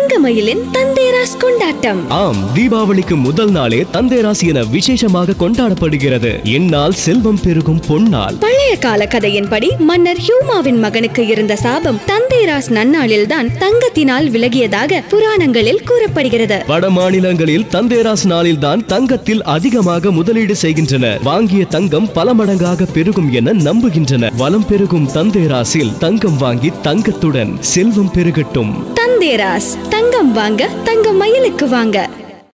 தங்கமயிலின் தந்தேராஸ் கொண்டாட்டம் ஆம் தீபாவளிக்கு முதல் நாளே தந்தேராஸ் என விசேஷமாக கொண்டாடப்படுகிறது இந்நாள் செல்வம் பெருகும் பொன்னாள் பழைய கால கதையின்படி மன்னர் ஹியூமாவின் மகனுக்கு இருந்த சாபம் தந்தேராஸ் நன்னாளில்தான் தங்கத்தினால் விலகியதாக புராணங்களில் கூறப்படுகிறது வட மாநிலங்களில் தந்தேராஸ் நாளில்தான் தங்கத்தில் அதிகமாக முதலீடு செய்கின்றனர் வாங்கிய தங்கம் பல மடங்காக பெருகும் என நம்புகின்றனர் வலம் பெருகும் தந்தேராஸில் தங்கம் வாங்கி தங்கத்துடன் செல்வம் பெருகட்டும் தந்தேராஸ் தங்கம் வாங்க தங்க மயிலுக்கு வாங்க